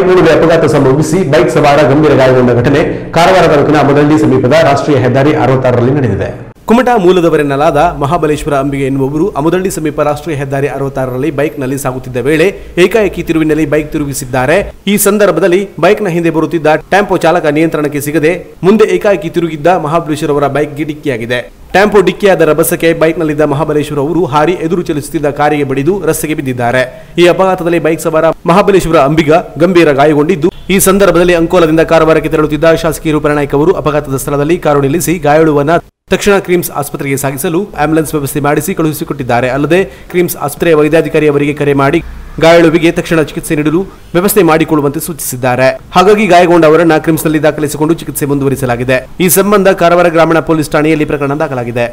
bike ನಡುವೆ ಅಪಘಾತ ಸಂಭವಿಸಿ ಬೈಕ್ ಸವಾರ ಗಂಭೀರ ಗಾಯಗೊಂಡ ಘಟನೆ ಕಾರವಾರ ತಾಲೂಕಿನ ಮದಳ್ಳಿ ಸಮೀಪದ ರಾಷ್ಟ್ರೀಯ ಹೆದ್ದಾರಿ ಅರವತ್ತಾರರಲ್ಲಿ ನಡೆದಿದೆ ಕುಮಟಾ ಮೂಲದವರೆನ್ನಲಾದ ಮಹಾಬಲೇಶ್ವರ ಅಂಬಿಗೆ ಎನ್ನುವವರು ಅಮುದಳ್ಳಿ ಸಮೀಪ ರಾಷ್ಟ್ರೀಯ ಹೆದ್ದಾರಿ ಅರವತ್ತಾರರಲ್ಲಿ ಬೈಕ್ನಲ್ಲಿ ಸಾಗುತ್ತಿದ್ದ ವೇಳೆ ಏಕಾಏಕಿ ತಿರುವಿನಲ್ಲಿ ಬೈಕ್ ತಿರುಗಿಸಿದ್ದಾರೆ ಈ ಸಂದರ್ಭದಲ್ಲಿ ಬೈಕ್ನ ಹಿಂದೆ ಬರುತ್ತಿದ್ದ ಟೆಂಪೋ ಚಾಲಕ ನಿಯಂತ್ರಣಕ್ಕೆ ಸಿಗದೆ ಮುಂದೆ ಏಕಾಏಕಿ ತಿರುಗಿದ್ದ ಮಹಾಬಲೇಶ್ವರ ಅವರ ಬೈಕ್ಗೆ ಡಿಕ್ಕಿಯಾಗಿದೆ ಟೆಂಪೋ ಡಿಕ್ಕಿಯಾದ ರಭಸಕ್ಕೆ ಬೈಕ್ನಲ್ಲಿದ್ದ ಮಹಾಬಲೇಶ್ವರ ಅವರು ಹಾರಿ ಎದುರು ಚಲಿಸುತ್ತಿದ್ದ ಕಾರಿಗೆ ಬಡಿದು ರಸ್ತೆಗೆ ಬಿದ್ದಿದ್ದಾರೆ ಈ ಅಪಘಾತದಲ್ಲಿ ಬೈಕ್ ಸವಾರ ಮಹಾಬಲೇಶ್ವರ ಅಂಬಿಗ ಗಂಭೀರ ಗಾಯಗೊಂಡಿದ್ದು ಈ ಸಂದರ್ಭದಲ್ಲಿ ಅಂಕೋಲದಿಂದ ಕಾರವಾರಕ್ಕೆ ತೆರಳುತ್ತಿದ್ದ ಶಾಸಕಿ ರೂಪನಾಯ್ಕ ಅವರು ಅಪಘಾತದ ಸ್ಥಳದಲ್ಲಿ ಕಾರು ನಿಲ್ಲಿಸಿ ಗಾಯಾಳುವನ್ನ ತಕ್ಷಣ ಕ್ರಿಮ್ಸ್ ಆಸ್ಪತ್ರೆಗೆ ಸಾಗಿಸಲು ಆಂಬ್ಯುಲೆನ್ಸ್ ವ್ಯವಸ್ಥೆ ಮಾಡಿಸಿ ಕಳುಹಿಸಿಕೊಟ್ಟಿದ್ದಾರೆ ಅಲ್ಲದೆ ಕ್ರಿಮ್ಸ್ ಆಸ್ಪತ್ರೆಯ ವೈದ್ಯಾಧಿಕಾರಿ ಅವರಿಗೆ ಕರೆ ಮಾಡಿ ಗಾಯಾಳುವಿಗೆ ತಕ್ಷಣ ಚಿಕಿತ್ಸೆ ನೀಡಲು ವ್ಯವಸ್ಥೆ ಮಾಡಿಕೊಳ್ಳುವಂತೆ ಸೂಚಿಸಿದ್ದಾರೆ ಹಾಗಾಗಿ ಗಾಯಗೊಂಡ ಅವರನ್ನ ಕ್ರಿಮ್ಸ್ನಲ್ಲಿ ದಾಖಲಿಸಿಕೊಂಡು ಚಿಕಿತ್ಸೆ ಮುಂದುವರಿಸಲಾಗಿದೆ ಈ ಸಂಬಂಧ ಕಾರವಾರ ಗ್ರಾಮೀಣ ಪೊಲೀಸ್ ಠಾಣೆಯಲ್ಲಿ ಪ್ರಕರಣ ದಾಖಲಾಗಿದೆ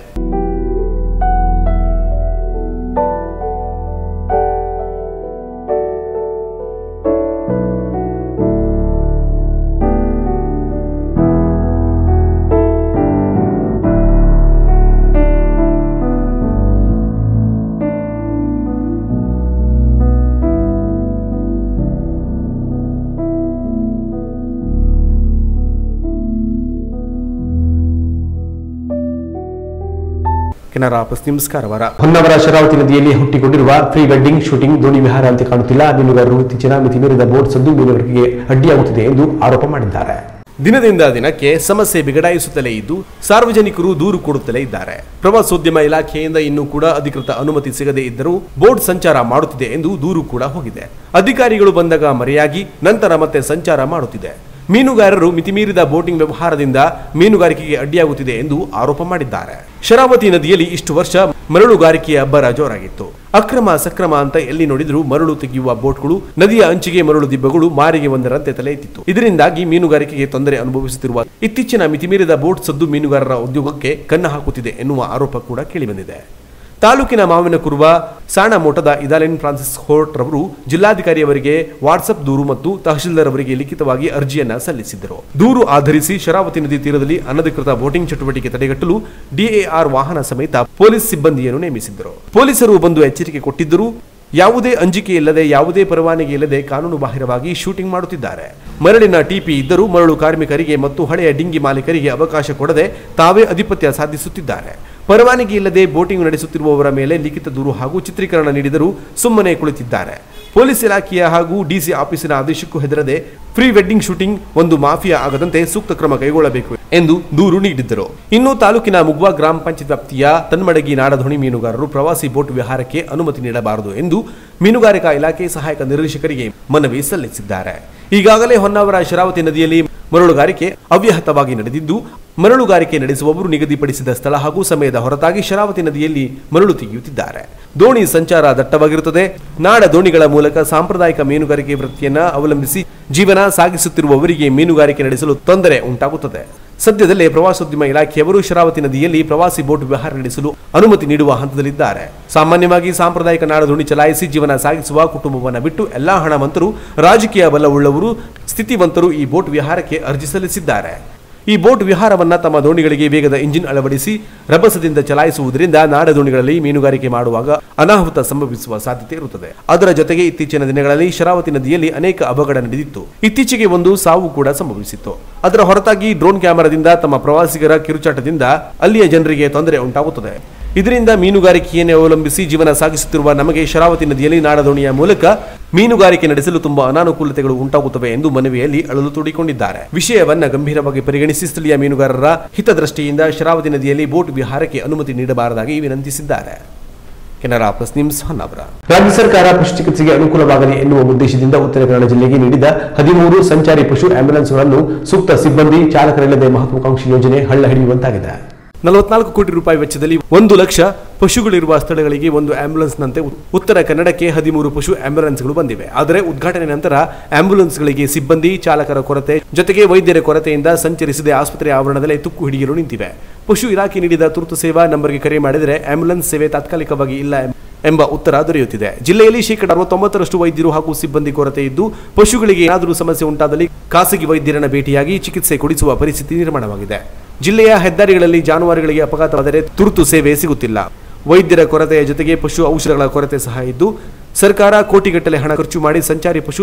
ಕೆನರಾ ಪ್ಲಸ್ ನ್ಯೂಸ್ ಕಾರವಾರ ಹೊನ್ನವರ ಶರಾವತಿ ನದಿಯಲ್ಲಿ ಹುಟ್ಟಿಕೊಂಡಿರುವ ಪ್ರೀ ವೆಡ್ಡಿಂಗ್ ಶೂಟಿಂಗ್ ದೋಣಿ ವಿಹಾರ ಅಂತ ಕಾಣುತ್ತಿಲ್ಲ ಮೀನುಗಾರರು ಇತ್ತೀಚಿನ ಮಿತಿ ಮೀರಿದ ಬೋಟ್ ಸದ್ದು ಮೀನುಗಾರಿಕೆಗೆ ಅಡ್ಡಿಯಾಗುತ್ತಿದೆ ಎಂದು ಆರೋಪ ಮಾಡಿದ್ದಾರೆ ದಿನದಿಂದ ದಿನಕ್ಕೆ ಸಮಸ್ಯೆ ಬಿಗಡಾಯಿಸುತ್ತಲೇ ಇದ್ದು ಸಾರ್ವಜನಿಕರು ದೂರು ಕೊಡುತ್ತಲೇ ಇದ್ದಾರೆ ಪ್ರವಾಸೋದ್ಯಮ ಇಲಾಖೆಯಿಂದ ಇನ್ನೂ ಕೂಡ ಅಧಿಕೃತ ಅನುಮತಿ ಸಿಗದೇ ಇದ್ದರೂ ಬೋಟ್ ಸಂಚಾರ ಮಾಡುತ್ತಿದೆ ಎಂದು ದೂರು ಕೂಡ ಹೋಗಿದೆ ಅಧಿಕಾರಿಗಳು ಬಂದಾಗ ಮರೆಯಾಗಿ ನಂತರ ಮತ್ತೆ ಸಂಚಾರ ಮಾಡುತ್ತಿದೆ ಮೀನುಗಾರರು ಮಿತಿಮೀರಿದ ಬೋಟಿಂಗ್ ವ್ಯವಹಾರದಿಂದ ಮೀನುಗಾರಿಕೆಗೆ ಅಡ್ಡಿಯಾಗುತ್ತಿದೆ ಎಂದು ಆರೋಪ ಮಾಡಿದ್ದಾರೆ ಶರಾವತಿ ನದಿಯಲ್ಲಿ ಇಷ್ಟು ವರ್ಷ ಮರಳುಗಾರಿಕೆಯ ಅಬ್ಬರ ಜೋರಾಗಿತ್ತು ಅಕ್ರಮ ಸಕ್ರಮ ಅಂತ ಎಲ್ಲಿ ನೋಡಿದರೂ ಮರಳು ತೆಗೆಯುವ ಬೋಟ್ಗಳು ನದಿಯ ಅಂಚಿಗೆ ಮರಳು ದಿಬ್ಬಗಳು ಮಾರಿಗೆ ಒಂದರಂತೆ ತಲೆ ಎತ್ತಿತ್ತು ಇದರಿಂದಾಗಿ ಮೀನುಗಾರಿಕೆಗೆ ತೊಂದರೆ ಅನುಭವಿಸುತ್ತಿರುವ ಇತ್ತೀಚಿನ ಮಿತಿಮೀರಿದ ಬೋಟ್ ಸದ್ದು ಮೀನುಗಾರರ ಉದ್ಯೋಗಕ್ಕೆ ಕನ್ನ ಹಾಕುತ್ತಿದೆ ಎನ್ನುವ ಆರೋಪ ಕೂಡ ಕೇಳಿಬಂದಿದೆ ತಾಲೂಕಿನ ಮಾವಿನ ಕುರುವ ಸಾಣಮೋಟದ ಇದಾಲಿನ್ ಫ್ರಾನ್ಸಿಸ್ ಹೋರ್ಟ್ ರವರು ಜಿಲ್ಲಾಧಿಕಾರಿಯವರಿಗೆ ವಾಟ್ಸಪ್ ದೂರು ಮತ್ತು ತಹಶೀಲ್ದಾರ್ ಅವರಿಗೆ ಲಿಖಿತವಾಗಿ ಅರ್ಜಿಯನ್ನ ಸಲ್ಲಿಸಿದ್ದರು ದೂರು ಆಧರಿಸಿ ಶರಾವತಿ ನದಿ ತೀರದಲ್ಲಿ ಅನಧಿಕೃತ ಬೋಟಿಂಗ್ ಚಟುವಟಿಕೆ ತಡೆಗಟ್ಟಲು ಡಿಎಆರ್ ವಾಹನ ಸಮೇತ ಪೊಲೀಸ್ ಸಿಬ್ಬಂದಿಯನ್ನು ನೇಮಿಸಿದ್ದರು ಪೊಲೀಸರು ಬಂದು ಎಚ್ಚರಿಕೆ ಕೊಟ್ಟಿದ್ದರೂ ಯಾವುದೇ ಅಂಜಿಕೆ ಇಲ್ಲದೆ ಯಾವುದೇ ಪರವಾನಗಿ ಇಲ್ಲದೆ ಕಾನೂನು ಬಾಹಿರವಾಗಿ ಶೂಟಿಂಗ್ ಮಾಡುತ್ತಿದ್ದಾರೆ ಮರಳಿನ ಟಿಪಿ ಇದ್ದರೂ ಮರಳು ಕಾರ್ಮಿಕರಿಗೆ ಮತ್ತು ಹಳೆಯ ಡಿಂಗಿ ಮಾಲೀಕರಿಗೆ ಅವಕಾಶ ಕೊಡದೆ ತಾವೇ ಅಧಿಪತ್ಯ ಸಾಧಿಸುತ್ತಿದ್ದಾರೆ ಪರವಾನಗಿ ಇಲ್ಲದೆ ಬೋಟಿಂಗ್ ನಡೆಸುತ್ತಿರುವವರ ಮೇಲೆ ಲಿಖಿತ ದೂರು ಹಾಗೂ ಚಿತ್ರೀಕರಣ ನೀಡಿದರೂ ಸುಮ್ಮನೆ ಕುಳಿತಿದ್ದಾರೆ ಪೊಲೀಸ್ ಇಲಾಖೆಯ ಹಾಗೂ ಡಿಸಿ ಆಫೀಸಿನ ಆದೇಶಕ್ಕೂ ಹೆದರದೆ ಪ್ರೀ ವೆಡ್ಡಿಂಗ್ ಶೂಟಿಂಗ್ ಒಂದು ಮಾಫಿಯಾ ಆಗದಂತೆ ಸೂಕ್ತ ಕ್ರಮ ಕೈಗೊಳ್ಳಬೇಕು ಎಂದು ದೂರು ನೀಡಿದ್ದರು ಇನ್ನು ತಾಲೂಕಿನ ಮುಗ್ವಾ ಗ್ರಾಮ ಪಂಚಾಯತ್ ವ್ಯಾಪ್ತಿಯ ತನ್ಮಡಗಿ ನಾಡಧೋಣಿ ಮೀನುಗಾರರು ಪ್ರವಾಸಿ ಬೋಟ್ ವಿಹಾರಕ್ಕೆ ಅನುಮತಿ ನೀಡಬಾರದು ಎಂದು ಮೀನುಗಾರಿಕಾ ಇಲಾಖೆ ಸಹಾಯಕ ನಿರ್ದೇಶಕರಿಗೆ ಮನವಿ ಸಲ್ಲಿಸಿದ್ದಾರೆ ಈಗಾಗಲೇ ಹೊನ್ನಾವರ ಶರಾವತಿ ನದಿಯಲ್ಲಿ ಮರಳುಗಾರಿಕೆ ಅವ್ಯಾಹತವಾಗಿ ನಡೆದಿದ್ದು ಮರಳುಗಾರಿಕೆ ನಡೆಸುವವರು ನಿಗದಿಪಡಿಸಿದ ಸ್ಥಳ ಹಾಗೂ ಸಮಯದ ಹೊರತಾಗಿ ಶರಾವತಿ ನದಿಯಲ್ಲಿ ಮರಳು ತೆಗೆಯುತ್ತಿದ್ದಾರೆ ದೋಣಿ ಸಂಚಾರ ದಟ್ಟವಾಗಿರುತ್ತದೆ ನಾಡ ದೋಣಿಗಳ ಮೂಲಕ ಸಾಂಪ್ರದಾಯಿಕ ಮೀನುಗಾರಿಕೆ ವೃತ್ತಿಯನ್ನ ಅವಲಂಬಿಸಿ ಜೀವನ ಸಾಗಿಸುತ್ತಿರುವವರಿಗೆ ಮೀನುಗಾರಿಕೆ ನಡೆಸಲು ತೊಂದರೆ ಉಂಟಾಗುತ್ತದೆ ಸದ್ಯದಲ್ಲೇ ಪ್ರವಾಸೋದ್ಯಮ ಇಲಾಖೆಯವರು ಶರಾವತಿ ನದಿಯಲ್ಲಿ ಪ್ರವಾಸಿ ಬೋಟ್ ವ್ಯವಹಾರ ನಡೆಸಲು ಅನುಮತಿ ನೀಡುವ ಹಂತದಲ್ಲಿದ್ದಾರೆ ಸಾಮಾನ್ಯವಾಗಿ ಸಾಂಪ್ರದಾಯಿಕ ನಾಡದೋಣಿ ಚಲಾಯಿಸಿ ಜೀವನ ಸಾಗಿಸುವ ಕುಟುಂಬವನ್ನು ಬಿಟ್ಟು ಎಲ್ಲಾ ಹಣವಂತರು ರಾಜಕೀಯ ಬಲವುಳ್ಳವರು ಸ್ಥಿತಿವಂತರು ಈ ಬೋಟ್ ವಿಹಾರಕ್ಕೆ ಅರ್ಜಿ ಸಲ್ಲಿಸಿದ್ದಾರೆ ಈ ಬೋಟ್ ವಿಹಾರವನ್ನ ತಮ್ಮ ದೋಣಿಗಳಿಗೆ ವೇಗದ ಇಂಜಿನ್ ಅಳವಡಿಸಿ ರಭಸದಿಂದ ಚಲಾಯಿಸುವುದರಿಂದ ನಾಡ ದೋಣಿಗಳಲ್ಲಿ ಮೀನುಗಾರಿಕೆ ಮಾಡುವಾಗ ಅನಾಹುತ ಸಂಭವಿಸುವ ಸಾಧ್ಯತೆ ಇರುತ್ತದೆ ಅದರ ಜೊತೆಗೆ ಇತ್ತೀಚಿನ ದಿನಗಳಲ್ಲಿ ಶರಾವತಿ ನದಿಯಲ್ಲಿ ಅನೇಕ ಅವಘಡ ನಡೆದಿತ್ತು ಇತ್ತೀಚೆಗೆ ಒಂದು ಸಾವು ಕೂಡ ಸಂಭವಿಸಿತ್ತು ಅದರ ಹೊರತಾಗಿ ಡ್ರೋನ್ ಕ್ಯಾಮೆರಾದಿಂದ ತಮ್ಮ ಪ್ರವಾಸಿಗರ ಕಿರುಚಾಟದಿಂದ ಅಲ್ಲಿಯ ಜನರಿಗೆ ತೊಂದರೆ ಉಂಟಾಗುತ್ತದೆ ಇದರಿಂದ ಮೀನುಗಾರಿಕೆಯನ್ನೇ ಅವಲಂಬಿಸಿ ಜೀವನ ಸಾಗಿಸುತ್ತಿರುವ ನಮಗೆ ಶರಾವತಿ ನದಿಯಲ್ಲಿ ನಾಡದೋಣಿಯ ಮೂಲಕ ಮೀನುಗಾರಿಕೆ ನಡೆಸಲು ತುಂಬಾ ಅನಾನುಕೂಲತೆಗಳು ಉಂಟಾಗುತ್ತವೆ ಎಂದು ಮನವಿಯಲ್ಲಿ ಅಳಲು ತೋಡಿಕೊಂಡಿದ್ದಾರೆ ವಿಷಯವನ್ನ ಗಂಭೀರವಾಗಿ ಪರಿಗಣಿಸಿ ಸ್ಥಳೀಯ ಮೀನುಗಾರರ ಹಿತದೃಷ್ಟಿಯಿಂದ ಶರಾವತಿ ನದಿಯಲ್ಲಿ ಬೋಟ್ ವಿಹಾರಕ್ಕೆ ಅನುಮತಿ ನೀಡಬಾರದಾಗಿ ವಿನಂತಿಸಿದ್ದಾರೆ ಕೆನರಾ ಪ್ಲಸ್ ನ್ಯೂಸ್ ಹೊನ್ನಾವರ ರಾಜ್ಯ ಸರ್ಕಾರ ಪಶು ಚಿಕಿತ್ಸೆಗೆ ಅನುಕೂಲವಾಗಲಿ ಎನ್ನುವ ಉದ್ದೇಶದಿಂದ ಉತ್ತರ ಕನ್ನಡ ಜಿಲ್ಲೆಗೆ ನೀಡಿದ ಹದಿಮೂರು ಸಂಚಾರಿ ಪಶು ಆಂಬ್ಯುಲೆನ್ಸ್ಗಳನ್ನು ಸೂಕ್ತ ಸಿಬ್ಬಂದಿ ಚಾಲಕರಿಲ್ಲದೆ ಮಹತ್ವಾಕಾಂಕ್ಷಿ ಯೋಜನೆ ಹಳ್ಳ ಹಿಡಿಯುವಂತಾಗಿದೆ ನಲವತ್ನಾಲ್ಕು ಕೋಟಿ ರೂಪಾಯಿ ವೆಚ್ಚದಲ್ಲಿ ಒಂದು ಲಕ್ಷ ಪಶುಗಳಿರುವ ಸ್ಥಳಗಳಿಗೆ ಒಂದು ಆಂಬ್ಯುಲೆನ್ಸ್ನಂತೆ ಉ- ಉತ್ತರ ಕನ್ನಡಕ್ಕೆ ಹದಿಮೂರು ಪಶು ಆಂಬ್ಯುಲೆನ್ಸ್ಗಳು ಬಂದಿವೆ ಆದರೆ ಉದ್ಘಾಟನೆ ನಂತರ ಆಂಬ್ಯುಲೆನ್ಸ್ಗಳಿಗೆ ಸಿಬ್ಬಂದಿ ಚಾಲಕರ ಕೊರತೆ ಜೊತೆಗೆ ವೈದ್ಯರ ಕೊರತೆಯಿಂದ ಸಂಚರಿಸದೆ ಆಸ್ಪತ್ರೆ ಆವರಣದಲ್ಲೇ ತುಕ್ಕು ಹಿಡಿಯಲು ನಿಂತಿವೆ ಪಶು ಇಲಾಖೆ ನೀಡಿದ ತುರ್ತು ಸೇವಾ ನಂಬರ್ಗೆ ಕರೆ ಮಾಡಿದರೆ ಆಂಬ್ಯುಲೆನ್ಸ್ ಸೇವೆ ತಾತ್ಕಾಲಿಕವಾಗಿ ಇಲ್ಲ ಎಂ- ಎಂಬ ಉತ್ತರ ದೊರೆಯುತ್ತಿದೆ ಜಿಲ್ಲೆಯಲ್ಲಿ ಶೇಕಡ ಅರವತ್ತೊಂಬತ್ತರಷ್ಟು ವೈದ್ಯರು ಹಾಗೂ ಸಿಬ್ಬಂದಿ ಕೊರತೆ ಇದ್ದು ಪಶುಗಳಿಗೆ ಏನಾದರೂ ಸಮಸ್ಯೆ ಉಂಟಾದಲ್ಲಿ ಖಾಸಗಿ ವೈದ್ಯರನ್ನ ಭೇಟಿಯಾಗಿ ಚಿಕಿತ್ಸೆ ಕೊಡಿಸುವ ಪರಿಸ್ಥಿತಿ ನಿರ್ಮಾಣವಾಗಿದೆ ಜಿಲ್ಲೆಯ ಹೆದ್ದಾರಿಗಳಲ್ಲಿ ಜಾನುವಾರುಗಳಿಗೆ ಅಪಘಾತವಾದರೆ ತುರ್ತು ಸೇವೆ ಸಿಗುತ್ತಿಲ್ಲ ವೈದ್ಯರ ಕೊರತೆಯ ಜೊತೆಗೆ ಪಶು ಔಷಧಗಳ ಕೊರತೆ ಸಹ ಇದ್ದು ಸರ್ಕಾರ ಕೋಟಿಗಟ್ಟಲೆ ಹಣ ಖರ್ಚು ಮಾಡಿ ಸಂಚಾರಿ ಪಶು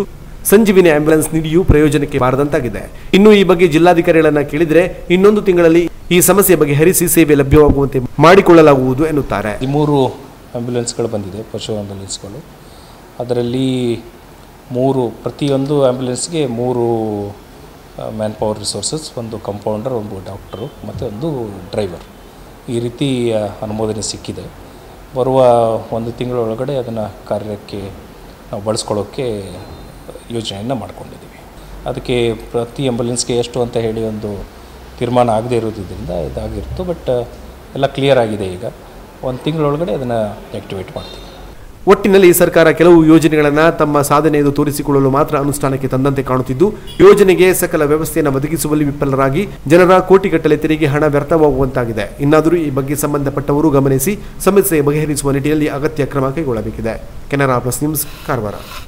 ಸಂಜೀವಿನಿ ಆಂಬ್ಯುಲೆನ್ಸ್ ನೀಡಿಯೂ ಪ್ರಯೋಜನಕ್ಕೆ ಬಾರದಂತಾಗಿದೆ ಇನ್ನು ಈ ಬಗ್ಗೆ ಜಿಲ್ಲಾಧಿಕಾರಿಗಳನ್ನ ಕೇಳಿದ್ರೆ ಇನ್ನೊಂದು ತಿಂಗಳಲ್ಲಿ ಈ ಸಮಸ್ಯೆ ಬಗೆಹರಿಸಿ ಸೇವೆ ಲಭ್ಯವಾಗುವಂತೆ ಮಾಡಿಕೊಳ್ಳಲಾಗುವುದು ಎನ್ನುತ್ತಾರೆ ಹದಿಮೂರು ಆ್ಯಂಬುಲೆನ್ಸ್ಗಳು ಬಂದಿದೆ ಪಶು ಆ್ಯಂಬುಲೆನ್ಸ್ಗಳು ಅದರಲ್ಲಿ ಮೂರು ಪ್ರತಿಯೊಂದು ಆ್ಯಂಬುಲೆನ್ಸ್ಗೆ ಮೂರು ಮ್ಯಾನ್ ಪವರ್ ರಿಸೋರ್ಸಸ್ ಒಂದು ಕಂಪೌಂಡರ್ ಒಂದು ಡಾಕ್ಟರು ಮತ್ತು ಒಂದು ಡ್ರೈವರ್ ಈ ರೀತಿ ಆ, ಅನುಮೋದನೆ ಸಿಕ್ಕಿದೆ ಬರುವ ಒಂದು ತಿಂಗಳ ಒಳಗಡೆ ಅದನ್ನು ಕಾರ್ಯಕ್ಕೆ ನಾವು ಬಳಸ್ಕೊಳ್ಳೋಕ್ಕೆ ಯೋಜನೆಯನ್ನು ಮಾಡ್ಕೊಂಡಿದ್ದೀವಿ ಅದಕ್ಕೆ ಪ್ರತಿ ಆ್ಯಂಬುಲೆನ್ಸ್ಗೆ ಎಷ್ಟು ಅಂತ ಹೇಳಿ ಒಂದು ತೀರ್ಮಾನ ಆಗದೇ ಇರೋದ್ರಿಂದ ಇದಾಗಿತ್ತು ಬಟ್ ಎಲ್ಲ ಕ್ಲಿಯರ್ ಆಗಿದೆ ಈಗ ಒಂದು ತಿಂಗಳೊಳಗಡೆ ಅದನ್ನು ಆ್ಯಕ್ಟಿವೇಟ್ ಮಾಡ್ತೀವಿ ಒಟ್ಟಿನಲ್ಲಿ ಸರ್ಕಾರ ಕೆಲವು ಯೋಜನೆಗಳನ್ನು ತಮ್ಮ ಸಾಧನೆ ಎಂದು ತೋರಿಸಿಕೊಳ್ಳಲು ಮಾತ್ರ ಅನುಷ್ಠಾನಕ್ಕೆ ತಂದಂತೆ ಕಾಣುತ್ತಿದ್ದು ಯೋಜನೆಗೆ ಸಕಲ ವ್ಯವಸ್ಥೆಯನ್ನು ಒದಗಿಸುವಲ್ಲಿ ವಿಫಲರಾಗಿ ಜನರ ಕೋಟಿಗಟ್ಟಲೆ ತೆರಿಗೆ ಹಣ ವ್ಯರ್ಥವಾಗುವಂತಾಗಿದೆ ಇನ್ನಾದರೂ ಈ ಬಗ್ಗೆ ಸಂಬಂಧಪಟ್ಟವರು ಗಮನಿಸಿ ಸಮಸ್ಯೆ ಬಗೆಹರಿಸುವ ನಿಟ್ಟಿನಲ್ಲಿ ಅಗತ್ಯ ಕ್ರಮ ಕೈಗೊಳ್ಳಬೇಕಿದೆ ಕೆನರಾ ಪ್ಲಸ್ ನ್ಯೂಸ್ ಕಾರವಾರ